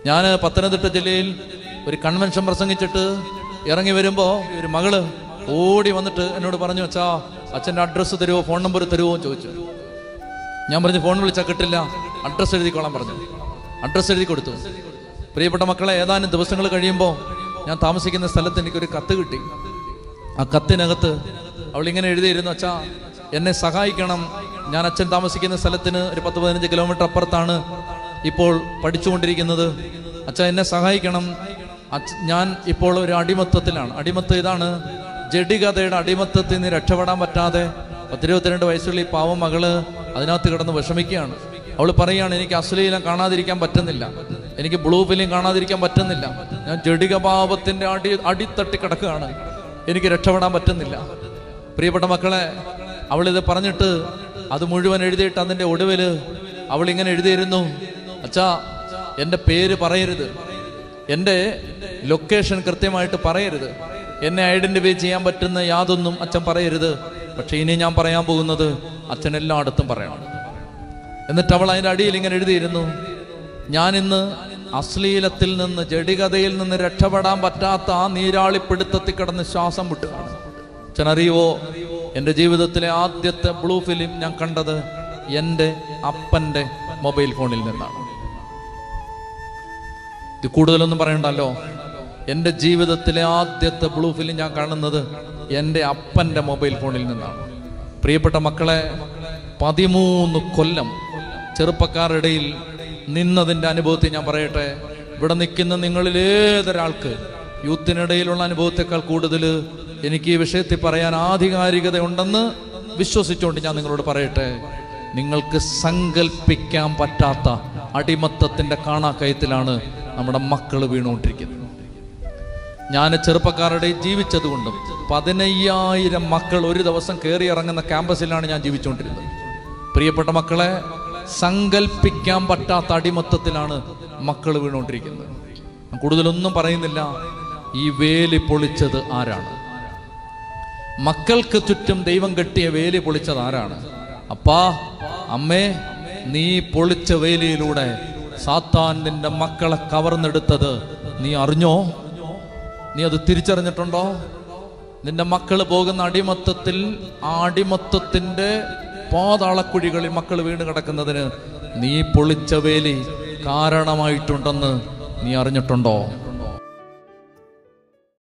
ഞാൻ പത്തനംതിട്ട ജില്ലയിൽ ഒരു കൺവെൻഷൻ പ്രസംഗിച്ചിട്ട് ഇറങ്ങി വരുമ്പോൾ ഒരു മകള് ഓടി വന്നിട്ട് എന്നോട് പറഞ്ഞു അച്ഛാ അച്ഛൻ്റെ അഡ്രസ്സ് തരുമോ ഫോൺ നമ്പർ തരുമോ എന്ന് ചോദിച്ചു ഞാൻ പറഞ്ഞു ഫോൺ വിളിച്ചാൽ കിട്ടില്ല അഡ്രസ്സ് എഴുതിക്കോളാൻ പറഞ്ഞു അഡ്രസ്സ് എഴുതി കൊടുത്തു പ്രിയപ്പെട്ട മക്കളെ ഏതാനും ദിവസങ്ങൾ കഴിയുമ്പോൾ ഞാൻ താമസിക്കുന്ന സ്ഥലത്ത് എനിക്കൊരു കത്ത് കിട്ടി ആ കത്തിനകത്ത് അവൾ ഇങ്ങനെ എഴുതിയിരുന്നു അച്ഛാ എന്നെ സഹായിക്കണം ഞാൻ അച്ഛൻ താമസിക്കുന്ന സ്ഥലത്തിന് ഒരു പത്ത് പതിനഞ്ച് കിലോമീറ്റർ അപ്പുറത്താണ് ഇപ്പോൾ പഠിച്ചുകൊണ്ടിരിക്കുന്നത് അച്ഛാ എന്നെ സഹായിക്കണം അച്ഛ ഞാൻ ഇപ്പോൾ ഒരു അടിമത്തത്തിലാണ് അടിമത്തം ഇതാണ് ജഡികതയുടെ അടിമത്തത്തിൽ നിന്ന് രക്ഷപ്പെടാൻ പറ്റാതെ പത്തിരുപത്തിരണ്ട് വയസ്സുള്ള ഈ പാവം മകള് അതിനകത്ത് കിടന്ന് വിഷമിക്കുകയാണ് അവൾ പറയുകയാണ് എനിക്ക് അശ്ലീലം കാണാതിരിക്കാൻ പറ്റുന്നില്ല എനിക്ക് ബ്ലൂ ഫിലിം കാണാതിരിക്കാൻ പറ്റുന്നില്ല ഞാൻ ജഡിക പാപത്തിന്റെ അടി അടിത്തട്ടി കിടക്കുകയാണ് എനിക്ക് രക്ഷപ്പെടാൻ പറ്റുന്നില്ല പ്രിയപ്പെട്ട മക്കളെ അവളിത് പറഞ്ഞിട്ട് അത് മുഴുവൻ എഴുതിയിട്ട് അതിന്റെ ഒടുവില് അവൾ ഇങ്ങനെ എഴുതിയിരുന്നു അച്ഛാ എൻ്റെ പേര് പറയരുത് എൻ്റെ ലൊക്കേഷൻ കൃത്യമായിട്ട് പറയരുത് എന്നെ ഐഡന്റിഫൈ ചെയ്യാൻ പറ്റുന്ന യാതൊന്നും അച്ഛൻ പറയരുത് പക്ഷെ ഇനി ഞാൻ പറയാൻ പോകുന്നത് അച്ഛൻ എല്ലായിടത്തും പറയണം എന്നിട്ട് അവൾ അതിന്റെ അടിയിൽ ഇങ്ങനെ എഴുതിയിരുന്നു ഞാൻ ഇന്ന് അശ്ലീലത്തിൽ നിന്ന് ജഡികതയിൽ നിന്ന് രക്ഷപ്പെടാൻ പറ്റാത്ത ആ നീരാളിപ്പിടുത്തത്തിൽ കിടന്ന് ശ്വാസം വിട്ടുകയാണ് അച്ഛനറിയുവോ എൻ്റെ ജീവിതത്തിലെ ആദ്യത്തെ ബ്ലൂ ഫിലിം ഞാൻ കണ്ടത് എൻ്റെ അപ്പൻ്റെ മൊബൈൽ ഫോണിൽ നിന്നാണ് ഇത് കൂടുതലൊന്നും പറയണ്ടല്ലോ എൻ്റെ ജീവിതത്തിലെ ആദ്യത്തെ ബ്ലൂ ഫിലിം ഞാൻ കാണുന്നത് എൻ്റെ അപ്പൻ്റെ മൊബൈൽ ഫോണിൽ നിന്നാണ് പ്രിയപ്പെട്ട മക്കളെ പതിമൂന്ന് കൊല്ലം ചെറുപ്പക്കാരുടെ ഇടയിൽ നിന്നതിൻ്റെ അനുഭവത്തിൽ ഞാൻ പറയട്ടെ ഇവിടെ നിൽക്കുന്ന നിങ്ങളിൽ ഏതൊരാൾക്ക് യൂത്തിനിടയിലുള്ള അനുഭവത്തെക്കാൾ കൂടുതൽ എനിക്ക് ഈ വിഷയത്തിൽ പറയാൻ ആധികാരികത ഉണ്ടെന്ന് വിശ്വസിച്ചുകൊണ്ട് ഞാൻ നിങ്ങളോട് പറയട്ടെ നിങ്ങൾക്ക് സങ്കല്പിക്കാൻ പറ്റാത്ത അടിമത്തത്തിന്റെ കാണാക്കയത്തിലാണ് നമ്മുടെ മക്കൾ വീണുകൊണ്ടിരിക്കുന്നത് ഞാൻ ചെറുപ്പക്കാരുടെ ജീവിച്ചതുകൊണ്ടും പതിനയ്യായിരം മക്കൾ ഒരു ദിവസം കയറി ഇറങ്ങുന്ന ക്യാമ്പസിലാണ് ഞാൻ ജീവിച്ചുകൊണ്ടിരുന്നത് പ്രിയപ്പെട്ട മക്കളെ സങ്കല്പിക്കാൻ പറ്റാത്ത അടിമത്തത്തിലാണ് മക്കൾ വീണുകൊണ്ടിരിക്കുന്നത് ഞാൻ കൂടുതലൊന്നും പറയുന്നില്ല ഈ വേലി പൊളിച്ചത് ആരാണ് മക്കൾക്ക് ചുറ്റും ദൈവം കെട്ടിയ വേലി പൊളിച്ചത് ആരാണ് അപ്പാ അമ്മേ നീ പൊളിച്ച വേലിയിലൂടെ സാത്താൻ നിന്റെ മക്കളെ കവർന്നെടുത്തത് നീ അറിഞ്ഞോ നീ അത് തിരിച്ചറിഞ്ഞിട്ടുണ്ടോ നിന്റെ മക്കൾ പോകുന്ന അടിമത്തത്തിൽ ആ അടിമത്തത്തിന്റെ പാതാളക്കുഴികളിൽ മക്കൾ വീണ് കിടക്കുന്നതിന് നീ പൊളിച്ച വേലി കാരണമായിട്ടുണ്ടെന്ന് നീ അറിഞ്ഞിട്ടുണ്ടോ